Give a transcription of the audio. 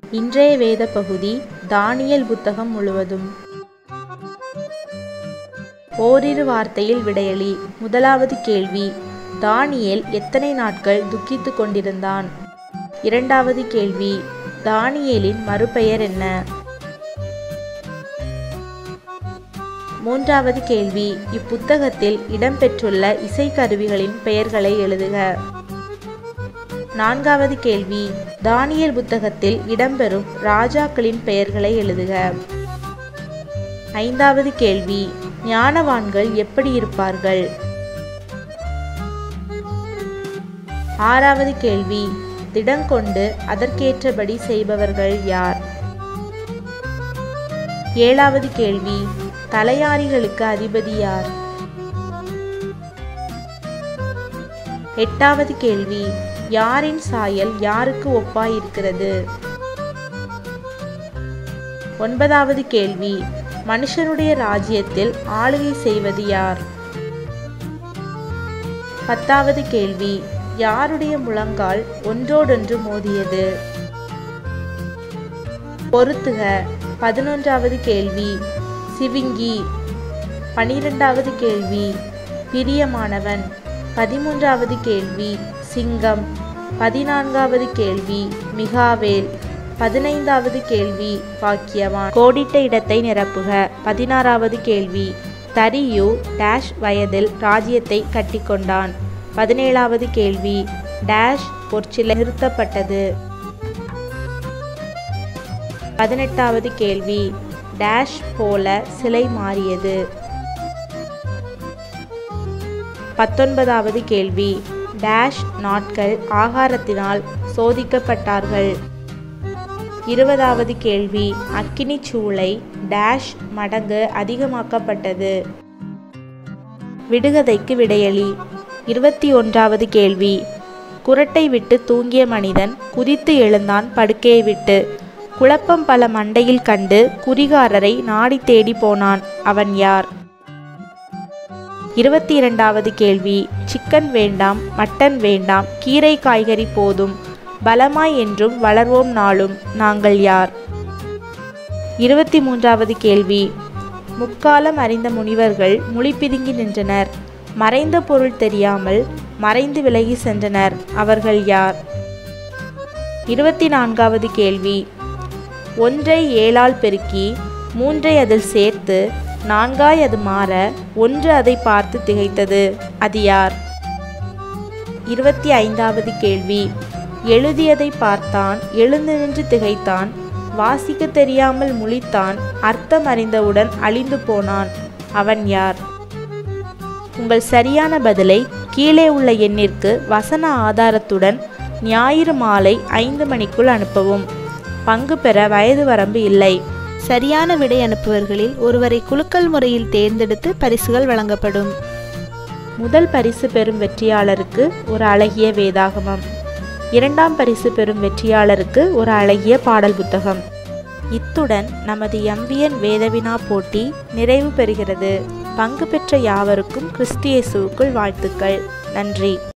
இன்றைய வேத பகுதி தானியல் புத்தகம் முழுவதும் ஓரிரு வார்த்தையில் விடையளி முதலாவது கேள்வி தானியேல் எத்தனை நாட்கள் துக்கித்துக் கொண்டிருந்தான் இரண்டாவது கேள்வி தானியேலின் மறுபெயர் என்ன மூன்றாவது கேள்வி இப்புத்தகத்தில் இடம்பெற்றுள்ள இசைக்கருவிகளின் பெயர்களை எழுதுக நான்காவது கேள்வி தானியல் புத்தகத்தில் இடம்பெறும் ராஜாக்களின் பெயர்களை எழுதுக ஐந்தாவது கேள்வி ஞானவான்கள் எப்படி இருப்பார்கள் ஆறாவது கேள்வி திடங்கொண்டு அதற்கேற்றபடி செய்பவர்கள் யார் ஏழாவது கேள்வி தலையாரிகளுக்கு அதிபதி யார் எட்டாவது கேள்வி யாரின் சாயல் யாருக்கு ஒப்பாயிருக்கிறது ஒன்பதாவது கேள்வி மனுஷனுடைய ராஜ்யத்தில் ஆளுகை செய்வது யார் பத்தாவது கேள்வி யாருடைய முழங்கால் ஒன்றோடொன்று மோதியது பொறுத்துக பதினொன்றாவது கேள்வி சிவிங்கி பனிரெண்டாவது கேள்வி பிரியமானவன் பதிமூன்றாவது கேள்வி சிங்கம் பதினான்காவது கேள்வி மிகாவேல் பதினைந்தாவது கேள்வி பாக்கியவான் கோடிட்ட இடத்தை நிரப்புக பதினாறாவது கேள்வி தரியு டேஷ் வயதில் ராஜ்யத்தை கட்டிக்கொண்டான் பதினேழாவது கேள்வி டேஷ் பொற்சிலை நிறுத்தப்பட்டது பதினெட்டாவது கேள்வி டேஷ் போல சிலை மாறியது பத்தொன்பதாவது கேள்வி டேஷ் நாட்கள் ஆகாரத்தினால் சோதிக்கப்பட்டார்கள் இருபதாவது கேள்வி அக்கினி சூளை டேஷ் மடங்கு அதிகமாக்கப்பட்டது விடுகதைக்கு விடையளி இருபத்தி ஒன்றாவது கேள்வி குரட்டை விட்டு தூங்கிய மனிதன் குதித்து எழுந்தான் படுக்கையை விட்டு குழப்பம் பல மண்டையில் கண்டு குறிகாரரை நாடி தேடி போனான் அவன் யார் இருபத்தி இரண்டாவது கேள்வி சிக்கன் வேண்டாம் மட்டன் வேண்டாம் கீரை காய்கறி போதும் பலமாய் என்றும் வளர்வோம் நாளும் நாங்கள் யார் இருபத்தி மூன்றாவது கேள்வி முக்காலம் அறிந்த முனிவர்கள் முழிப்பிதுங்கி நின்றனர் மறைந்த பொருள் தெரியாமல் மறைந்து விலகி சென்றனர் அவர்கள் யார் இருபத்தி நான்காவது கேள்வி ஒன்றை ஏழால் பெருக்கி மூன்றை அதில் சேர்த்து நான்காய் அது மாற ஒன்று அதை பார்த்து திகைத்தது அது யார் இருபத்தி ஐந்தாவது கேள்வி எழுதியதை பார்த்தான் எழுந்து நின்று திகைத்தான் வாசிக்க தெரியாமல் முழித்தான் அர்த்தம் அறிந்தவுடன் அழிந்து போனான் அவன் யார் உங்கள் சரியான பதிலை கீழே உள்ள எண்ணிற்கு வசன ஆதாரத்துடன் ஞாயிறு மாலை ஐந்து மணிக்குள் அனுப்பவும் பங்கு பெற வயது வரம்பு இல்லை சரியான விடை அனுப்புவர்களில் ஒருவரை குலுக்கல் முறையில் தேர்ந்தெடுத்து பரிசுகள் வழங்கப்படும் முதல் பரிசு பெறும் வெற்றியாளருக்கு ஒரு அழகிய வேதாகமம் இரண்டாம் பரிசு பெறும் வெற்றியாளருக்கு ஒரு அழகிய பாடல் புத்தகம் இத்துடன் நமது எம்பிஎன் வேதவினா போட்டி நிறைவு பெறுகிறது பங்கு பெற்ற யாவருக்கும் கிறிஸ்தியேசுவுக்குள் வாழ்த்துக்கள் நன்றி